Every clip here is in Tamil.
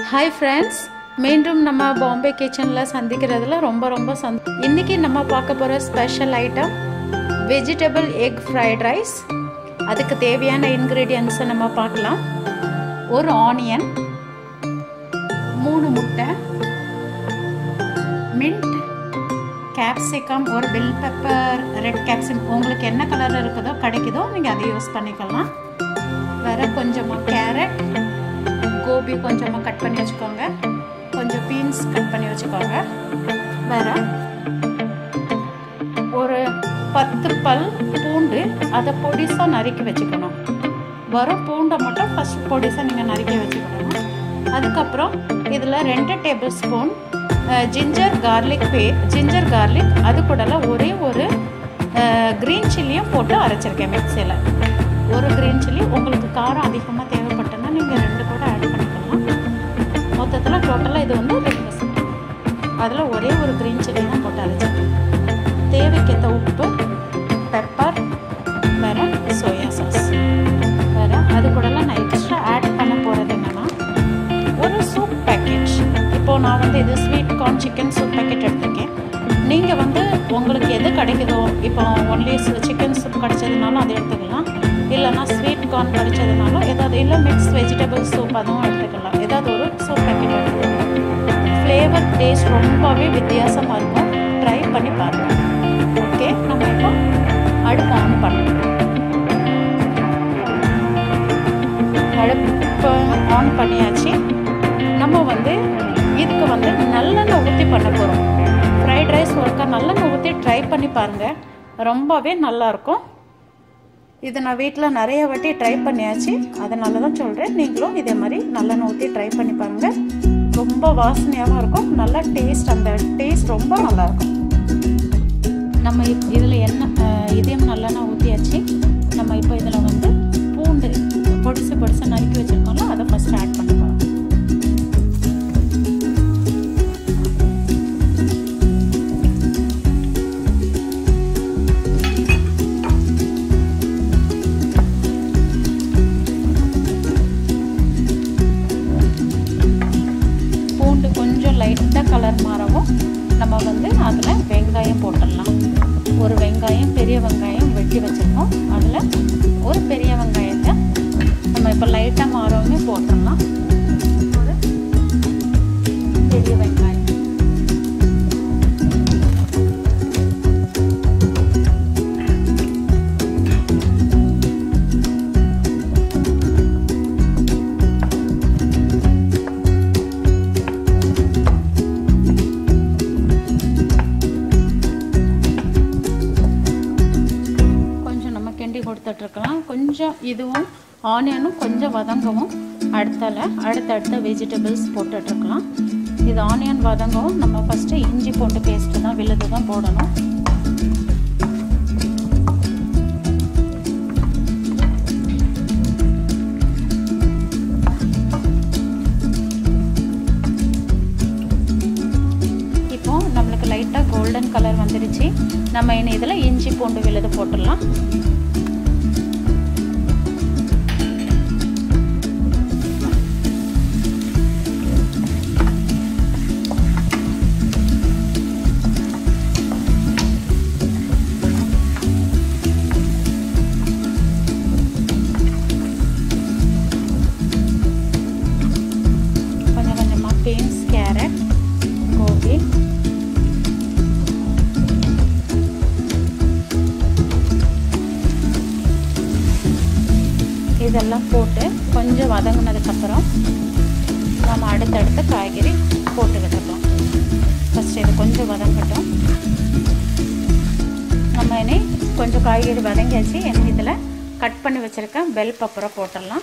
ஹாய் ஃப்ரெண்ட்ஸ் மீண்டும் நம்ம பாம்பே கிச்சனில் சந்திக்கிறதுல ரொம்ப ரொம்ப சந்த இன்றைக்கி நம்ம பார்க்க போகிற special item vegetable egg fried rice அதுக்கு தேவையான இன்க்ரீடியன்ஸை நம்ம பார்க்கலாம் ஒரு ஆனியன் மூணு முட்டை மின்ட் கேப்சிகம் ஒரு பெல் பெப்பர் ரெட் கேப்சிகம் உங்களுக்கு என்ன கலர் இருக்குதோ கிடைக்குதோ நீங்கள் அதை யூஸ் பண்ணிக்கலாம் வேறு கொஞ்சமாக கேரட் கோபி கொஞ்சமாக கட் பண்ணி வச்சுக்கோங்க கொஞ்சம் பீன்ஸ் கட் பண்ணி வச்சுக்கோங்க வேறு ஒரு பத்து பல் பூண்டு அதை பொடிசாக நறுக்கி வச்சுக்கணும் வரும் பூண்டை மட்டும் ஃபஸ்ட் பொடிசாக நீங்கள் நறுக்கி வச்சுக்கணும் அதுக்கப்புறம் இதில் ரெண்டு டேபிள் ஸ்பூன் ஜிஞ்சர் கார்லிக் பே ஜிஞ்சர் கார்லிக் அது கூடலாம் ஒரே ஒரு க்ரீன் சில்லியும் போட்டு அரைச்சிருக்கேன் மிக்சியில் ஒரு க்ரீன் சில்லி உங்களுக்கு காரம் அதிகமாக தேவைப்பட்டதுன்னா நீங்கள் ரெண்டு கூட ஆட் பண்ணிக்கலாம் மொத்தத்தில் டோட்டலாக இது வந்து ரெண்டு ஸ்பூன் அதில் ஒரே ஒரு க்ரீன் சில்லி தான் போட்டு அரைச்சிருக்கேன் தேவைக்கேற்ற உப்பு பெப்பர் வேறு சோயா சாஸ் வேறு அது கூடலாம் நான் எக்ஸ்ட்ரா ஆட் பண்ண போகிறது என்னென்னா ஒரு சூப் பேக்கெட் இப்போது நான் வந்து இது sweet corn chicken soup packet எடுத்திருக்கேன் நீங்கள் வந்து உங்களுக்கு எது கிடைக்குதோ இப்போ ஒன்லி சிக்கன் சூப் கிடைச்சதுனாலும் அதை எடுத்துக்கலாம் இல்லைனா ஸ்வீட் கார்ன் கிடைச்சதுனாலும் ஏதாவது இல்லை மிக்ஸ் வெஜிடபிள் சூப் அதுவும் எடுத்துக்கலாம் ஏதாவது ஒரு சூப் பேக்கெட் எடுத்துக்கலாம் ஃப்ளேவர் டேஸ்ட் ரொம்பவே வித்தியாசமாக இருக்கும் ட்ரை பண்ணி பாருங்கள் ஓகே நம்ம இப்போ அடுப்பு ஆன் பண்ணலாம் அடுப்பு ஆன் பண்ணியாச்சு நம்ம வந்து இதுக்கு வந்து நல்லெண்ணெய் ஊற்றி பண்ண போகிறோம் ஃப்ரைட் ரைஸ் ஒருக்கா நல்லெண்ணெய் ஊற்றி ட்ரை பண்ணி பாருங்கள் ரொம்பவே நல்லாயிருக்கும் இது நான் வீட்டில் நிறைய வாட்டி ட்ரை பண்ணியாச்சு அதனால தான் சொல்கிறேன் நீங்களும் இதே மாதிரி நல்லெண்ணெய் ஊற்றி ட்ரை பண்ணி பாருங்கள் ரொம்ப வாசனையாகவும் இருக்கும் நல்லா டேஸ்ட் அந்த டேஸ்ட் ரொம்ப நல்லாயிருக்கும் நம்ம இதில் என்ன இதையும் நல்லெண்ணெய் ஊற்றியாச்சு நம்ம இப்போ இதில் வந்து பூண்டு பொடிசு பொடிசு நறுக்கி வச்சுருக்கோம்ல அதை ஃபஸ்ட்டு ஆட் பண்ணி போகிறோம் பூண்டு கொஞ்சம் லைட்டாக கலர் மாறவும் நம்ம வந்து அதில் வெங்காயம் போட்டுடலாம் ஒரு வெங்காயம் பெரிய வெங்காயம் வெட்டி வச்சுருக்கோம் அதில் ஒரு பெரிய வெங்காயத்தை நம்ம இப்போ லைட்டாக மாறவுமே போட்டுடலாம் ஒரு பெரிய வெங்காயம் கிண்டி கொடுத்துட்ருக்கலாம் கொஞ்சம் இதுவும் ஆனியனும் கொஞ்சம் வதங்கவும் அடுத்தால அடுத்தடுத்த வெஜிடபிள்ஸ் போட்டுட்ருக்கலாம் இது ஆனியன் வதங்கவும் நம்ம ஃபஸ்ட்டு இஞ்சி போட்டு பேஸ்ட்டு தான் விழுது தான் போடணும் இப்போ நம்மளுக்கு லைட்டாக கோல்டன் கலர் வந்துடுச்சு நம்ம இனி இதில் இஞ்சி பூண்டு விழுது போட்டுடலாம் கொஞ்சம் கொஞ்சமாக பீன்ஸ் கேரட் கோபி இதெல்லாம் போட்டு கொஞ்சம் வதங்கினதுக்கப்புறம் நம்ம அடுத்தடுத்து காய்கறி போட்டுக்கிட்டுருக்கோம் ஃபஸ்ட்டு இது கொஞ்சம் வதங்கட்டும் நம்ம இனி கொஞ்சம் காய்கறி வதங்கியாச்சு எனக்கு இதில் கட் பண்ணி வச்சுருக்கேன் பெல் பப்பரை போட்டுடலாம்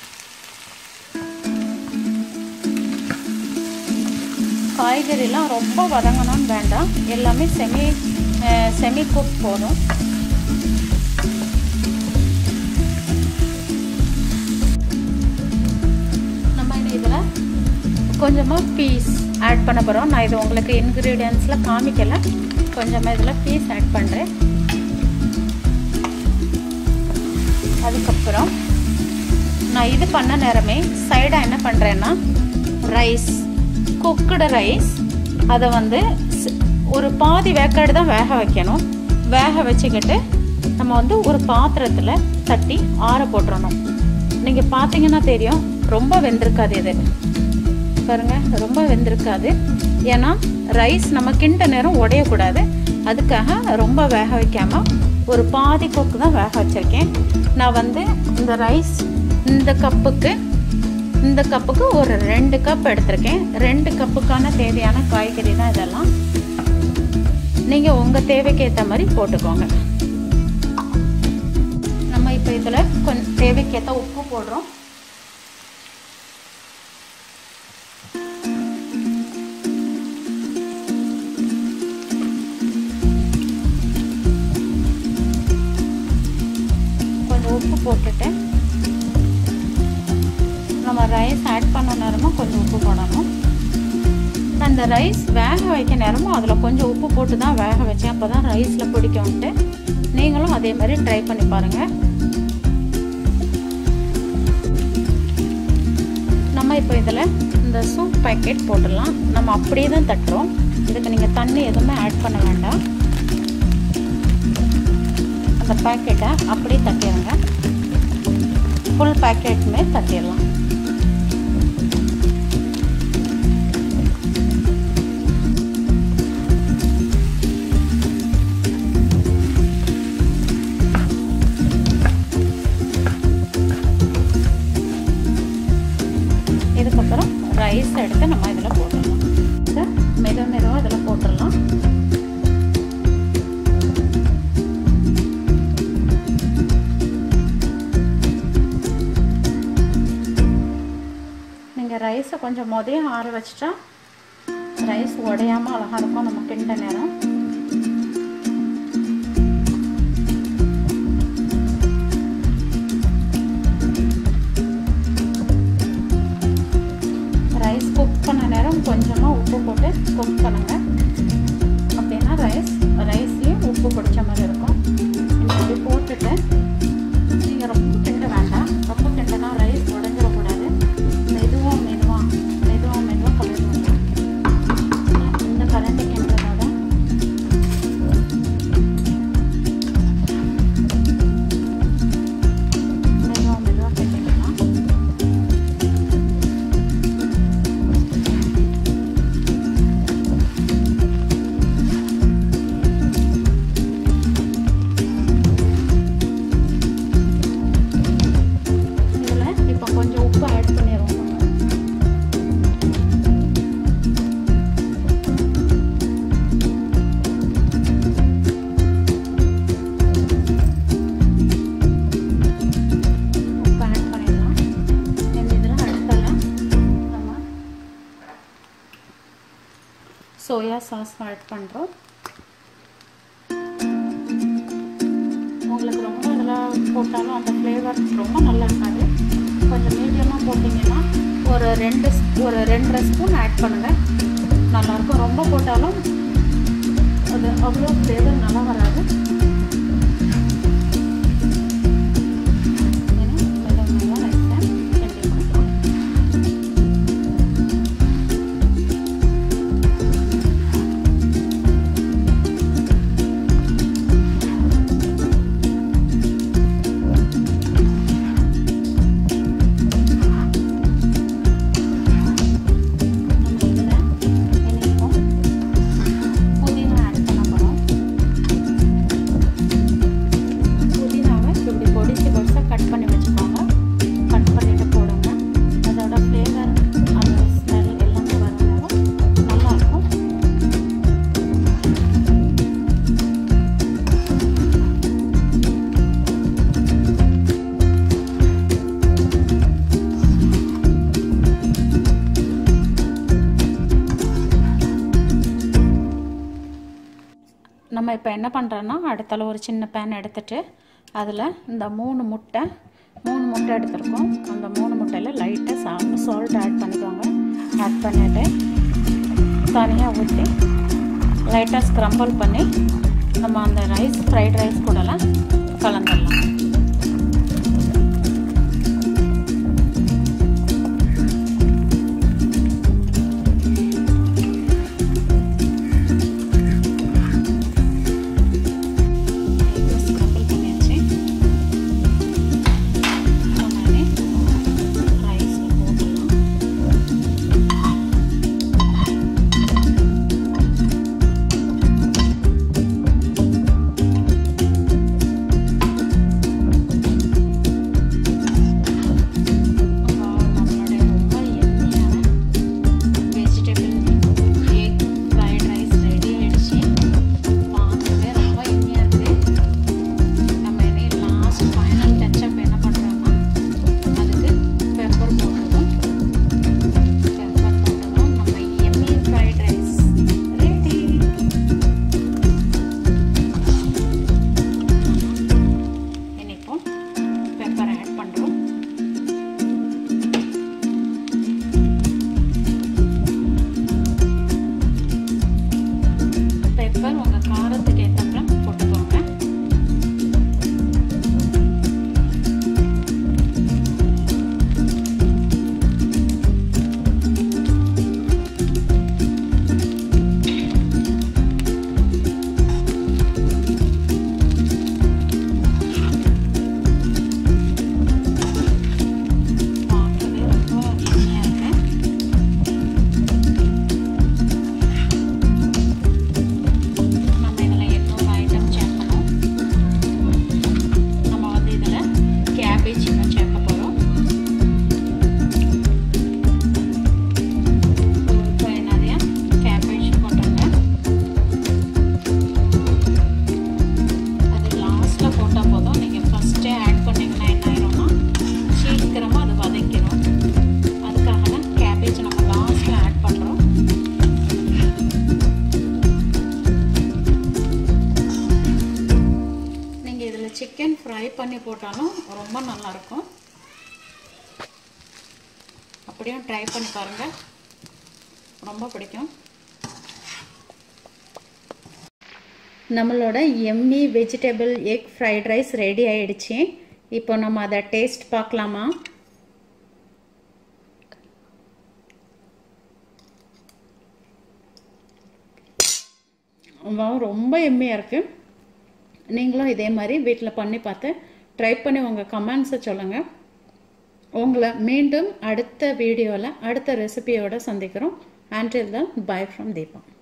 காய்கறிலாம் ரொம்ப வதங்கணும்னு வேண்டாம் எல்லாமே செமி செமி குக் போதும் நம்ம இதில் கொஞ்சமாக பீஸ் ஆட் பண்ண போகிறோம் நான் இது உங்களுக்கு இன்க்ரீடியன்ஸில் காமிக்கலை கொஞ்சமாக இதில் பீஸ் ஆட் பண்ணுறேன் அதுக்கப்புறம் நான் இது பண்ண நேரமே சைடாக என்ன பண்ணுறேன்னா ரைஸ் குக்குடு ரைஸ் அதை வந்து ஸ்- ஒரு பாதி வேக்காடு தான் வேக வைக்கணும் வேக வச்சுக்கிட்டு நம்ம வந்து ஒரு பாத்திரத்தில் தட்டி ஆற போட்டுறணும் நீங்கள் பார்த்தீங்கன்னா தெரியும் ரொம்ப வெந்திருக்காது இது பாருங்க ரொம்ப வெந்திருக்காது ஏன்னா ரைஸ் நம்ம கிண்ட நேரம் உடையக்கூடாது அதுக்காக ரொம்ப வேக வைக்காம ஒரு பாதி கொக்கு தான் வேக வச்சிருக்கேன் நான் வந்து இந்த ரைஸ் இந்த கப்புக்கு இந்த கப்புக்கு ஒரு ரெண்டு கப் எடுத்திருக்கேன் ரெண்டு கப்புக்கான தேவையான காய்கறி தான் இதெல்லாம் நீங்கள் உங்கள் தேவைக்கு ஏற்ற மாதிரி போட்டுக்கோங்க நம்ம இப்போ இதில் கொஞ்சம் தேவைக்கேற்ற உப்பு போடுறோம் கொஞ்சம் உப்பு போட்டுட்டு நம்ம ரைஸ் ஆட் பண்ண நேரமும் கொஞ்சம் உப்பு போடணும் அந்த ரைஸ் வேக வைக்க நேரமும் அதில் கொஞ்சம் உப்பு போட்டு தான் வேக வச்சேன் அப்போ தான் ரைஸில் பிடிக்கும்ட்டு நீங்களும் அதே மாதிரி ட்ரை பண்ணி பாருங்கள் நம்ம இப்போ இதில் இந்த சூப் பேக்கெட் போட்டுடலாம் நம்ம அப்படியே தான் தட்டுறோம் இதுக்கு நீங்கள் தண்ணி எதுவுமே ஆட் பண்ண வேண்டாம் அந்த பேக்கெட்டை அப்படியே தட்டிடுங்க ஃபுல் பேக்கெட்டுமே தட்டிடலாம் இதுக்கப்புறம் ரைஸ் எடுத்து நம்ம இதில் போட்டுடலாம் இதை மெது மெதுவாக இதில் போட்டுடலாம் நீங்கள் ரைஸை கொஞ்சம் மொதையும் ஆற வச்சிட்டா ரைஸ் உடையாமல் அழகாக இருக்கும் நம்ம கிண்ட நேரம் ரைஸ் குக் பண்ண நேரம் கொஞ்சமாக உப்பு போட்டு குக் பண்ணுங்க அப்படின்னா ரைஸ் ரைஸ்லேயும் உப்பு பிடிச்ச மாதிரி இருக்கும் நீங்கள் இப்படி போட்டுட்டு நீங்கள் ரொம்ப கிண்ட வேண்டாம் ரொம்ப கிண்டனா ரைஸ் உடஞ்சிடக்கூடாது மெதுவாக மெதுவாக மெதுவாக மெதுவாக கலந்து வரலாம் இந்த கரண்டி கிண்டுறதோட மெதுவாக மெதுவாக கிண்டிக்கலாம் இதில் இப்போ கொஞ்சம் உப்பு ஆட் பண்ணிடுவோம் உப்பு ஆட் பண்ணிடலாம் இதில் அடுத்தல நம்ம சோயா சாஸ் ஆட் பண்ணுறோம் உங்களுக்கு ரொம்ப இதில் போட்டாலும் அந்த ஃப்ளேவர் ரொம்ப நல்லா இருக்காது கொஞ்சம் மீடியமாக போட்டிங்கன்னா ஒரு ரெண்டு ஸ்- ஒரு ரெண்டரை ஸ்பூன் ஆட் பண்ணுங்கள் நல்லாயிருக்கும் ரொம்ப போட்டாலும் அது அவ்வளோ ஃப்ளேவர் நல்லா வராது ஏன்னா, மெதுவா மெதுவா ரைஸை கிண்டி கொடுக்கலாம். நம்ம இதில் என்னைக்கும் புதினா ஆட் பண்ண போகிறோம் புதினாவை இப்படி பொடிச்சு பொடிசாக கட் பண்ணி வச்சுக்கோங்க கட் பண்ணிட்டு போடுங்க அதோட ஃப்ளேவர் அந்த ஸ்மெல் எல்லாமே வர நேரம் நல்லாயிருக்கும் நம்ம இப்போ என்ன பண்ணுறோன்னா அடுத்தால ஒரு சின்ன பேன் எடுத்துட்டு அதில் இந்த மூணு முட்டை மூணு முட்டை எடுத்திருக்கோம் அந்த மூணு முட்டையில் லைட்டாக சா சால்ட் ஆட் பண்ணிக்கோங்க ஆட் பண்ணிவிட்டு தனியாக ஊற்றி லைட்டாக ஸ்க்ரம்பிள் பண்ணி நம்ம அந்த ரைஸ் ஃப்ரைட் ரைஸ் கூடலாம் கலந்துடலாம் ஃப்ரை பண்ணி போட்டாலும் ரொம்ப நல்லாயிருக்கும் அப்படியும் ட்ரை பண்ணி பாருங்கள் ரொம்ப பிடிக்கும் நம்மளோட எம்மி vegetable egg fried rice ready ஆயிடுச்சு இப்போ நம்ம அதை டேஸ்ட் பார்க்கலாமா ரொம்ப எம்மியாக இருக்குது நீங்களும் இதே மாதிரி வீட்டில் பண்ணி பார்த்து ட்ரை பண்ணி உங்கள் கமெண்ட்ஸை சொல்லுங்கள் உங்களை மீண்டும் அடுத்த வீடியோவில் அடுத்த ரெசிபியோடு சந்திக்கிறோம் ஆண்டில் தான் பை ஃப்ரம் தீபா